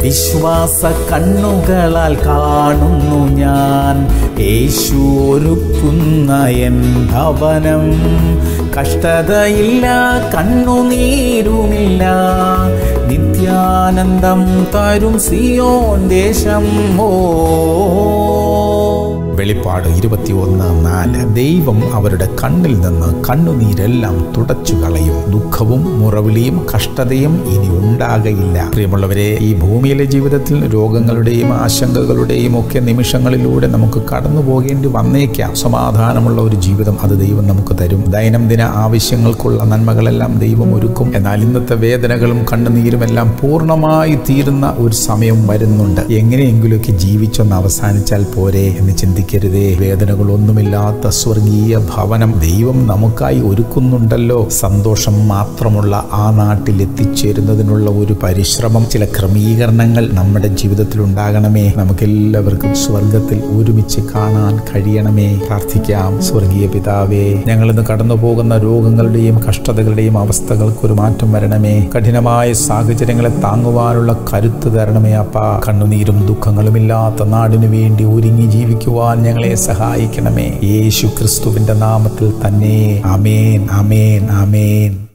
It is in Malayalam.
വിശ്വാസ കണ്ണുകളാൽ കാണുന്നു ഞാൻ യേശു ഒരുക്കുന്ന എൻ ഭവനം കഷ്ടതയില്ല കണ്ണുനീരുമില്ല നിത്യാനന്ദം തരും സിയോൻ ദേശം ഓ വെളിപ്പാട് ഇരുപത്തിയൊന്ന് നാല് ദൈവം അവരുടെ കണ്ണിൽ നിന്ന് കണ്ണുനീരെല്ലാം തുടച്ചു കളയും ദുഃഖവും മുറവിളിയും കഷ്ടതയും ഇനി ഉണ്ടാകയില്ല പ്രിയമുള്ളവരെ ഈ ഭൂമിയിലെ ജീവിതത്തിൽ രോഗങ്ങളുടെയും ആശങ്കകളുടെയും ഒക്കെ നിമിഷങ്ങളിലൂടെ നമുക്ക് കടന്നു പോകേണ്ടി വന്നേക്കാം സമാധാനമുള്ള ഒരു ജീവിതം അത് ദൈവം നമുക്ക് തരും ദൈനംദിന ആവശ്യങ്ങൾക്കുള്ള നന്മകളെല്ലാം ദൈവം ഒരുക്കും എന്നാൽ ഇന്നത്തെ വേദനകളും കണ്ണുനീരും എല്ലാം പൂർണ്ണമായി തീരുന്ന ഒരു സമയം വരുന്നുണ്ട് എങ്ങനെയെങ്കിലുമൊക്കെ ജീവിച്ചൊന്ന് അവസാനിച്ചാൽ പോരെ എന്ന് ചിന്തിക്കരുതേ വേദനകളൊന്നുമില്ലാത്ത സ്വർഗീയ ഭവനം ദൈവം നമുക്കായി ഒരുക്കുന്നുണ്ടല്ലോ സന്തോഷം മാത്രമുള്ള ആ നാട്ടിൽ എത്തിച്ചേരുന്നതിനുള്ള ഒരു പരിശ്രമം ചില ക്രമീകരണങ്ങൾ നമ്മുടെ ജീവിതത്തിൽ ഉണ്ടാകണമേ നമുക്കെല്ലാവർക്കും സ്വർഗത്തിൽ ഒരുമിച്ച് കാണാൻ കഴിയണമേ പ്രാർത്ഥിക്കാം സ്വർഗീയ പിതാവേ ഞങ്ങൾ ഇന്ന് കടന്നു പോകുന്ന രോഗങ്ങളുടെയും കഷ്ടതകളുടെയും അവസ്ഥകൾക്ക് ഒരു മാറ്റം വരണമേ കഠിനമായ സാഹചര്യങ്ങളെ താങ്ങുവാനുള്ള കരുത്ത് തരണമേ അപ്പ കണ്ണുനീരും ദുഃഖങ്ങളുമില്ലാത്ത നാടിനു വേണ്ടി ഒരുങ്ങി ജീവിക്കുവാൻ ഞങ്ങളെ സഹായിക്കണമേ യേശു ക്രിസ്തുവിന്റെ നാമത്തിൽ തന്നെ അമേൻ അമേൻ അമേൻ